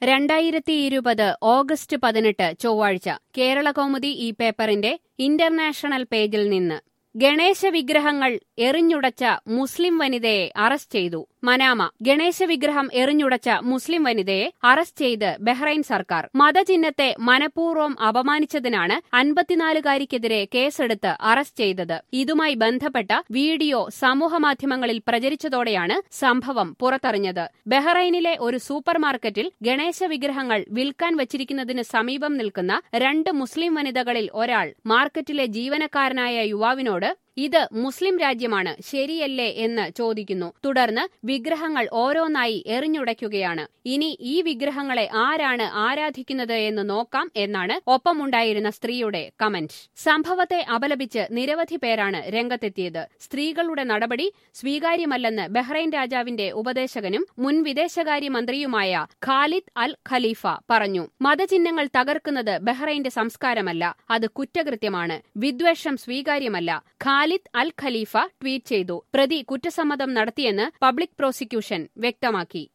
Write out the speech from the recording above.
രണ്ടായിരത്തി ഇരുപത് ഓഗസ്റ്റ് പതിനെട്ട് ചൊവ്വാഴ്ച കേരളകൗമുദി ഈ പേപ്പറിന്റെ ഇന്റർനാഷണൽ പേജിൽ നിന്ന് ഗണേശ വിഗ്രഹങ്ങൾ എറിഞ്ഞുടച്ച മുസ്ലിം വനിതയെ അറസ്റ്റ് ചെയ്തു മനാമ ഗണേശ വിഗ്രഹം എറിഞ്ഞുടച്ച മുസ്ലിം വനിതയെ അറസ്റ്റ് ചെയ്ത് ബഹ്റൈൻ സർക്കാർ മതചിഹ്നത്തെ മനഃപൂർവ്വം അപമാനിച്ചതിനാണ് അൻപത്തിനാലുകാരിക്കെതിരെ കേസെടുത്ത് അറസ്റ്റ് ചെയ്തത് ഇതുമായി ബന്ധപ്പെട്ട വീഡിയോ സമൂഹമാധ്യമങ്ങളിൽ പ്രചരിച്ചതോടെയാണ് സംഭവം പുറത്തറിഞ്ഞത് ബഹ്റൈനിലെ ഒരു സൂപ്പർമാർക്കറ്റിൽ ഗണേശ വിഗ്രഹങ്ങൾ വിൽക്കാൻ വച്ചിരിക്കുന്നതിന് സമീപം നിൽക്കുന്ന രണ്ട് മുസ്ലിം വനിതകളിൽ ഒരാൾ മാർക്കറ്റിലെ ജീവനക്കാരനായ യുവാവിനോട് ഇത് മുസ്ലിം രാജ്യമാണ് ശരിയല്ലേ എന്ന് ചോദിക്കുന്നു തുടർന്ന് വിഗ്രഹങ്ങൾ ഓരോന്നായി എറിഞ്ഞുടയ്ക്കുകയാണ് ഇനി ഈ വിഗ്രഹങ്ങളെ ആരാണ് ആരാധിക്കുന്നത് എന്ന് നോക്കാം എന്നാണ് ഒപ്പമുണ്ടായിരുന്ന സ്ത്രീയുടെ കമന്റ് സംഭവത്തെ അപലപിച്ച് നിരവധി പേരാണ് രംഗത്തെത്തിയത് സ്ത്രീകളുടെ നടപടി സ്വീകാര്യമല്ലെന്ന് ബഹ്റൈൻ രാജാവിന്റെ ഉപദേശകനും മുൻ വിദേശകാര്യമന്ത്രിയുമായ ഖാലിദ് അൽ ഖലീഫ പറഞ്ഞു മതചിഹ്നങ്ങൾ തകർക്കുന്നത് ബഹ്റൈന്റെ സംസ്കാരമല്ല അത് കുറ്റകൃത്യമാണ് വിദ്വേഷം സ്വീകാര്യമല്ല ഖാലിദ് അൽ ഖലീഫ ട്വീറ്റ് ചെയ്തു പ്രതി കുറ്റസമ്മതം നടത്തിയെന്ന് പബ്ലിക് പ്രോസിക്യൂഷൻ വ്യക്തമാക്കി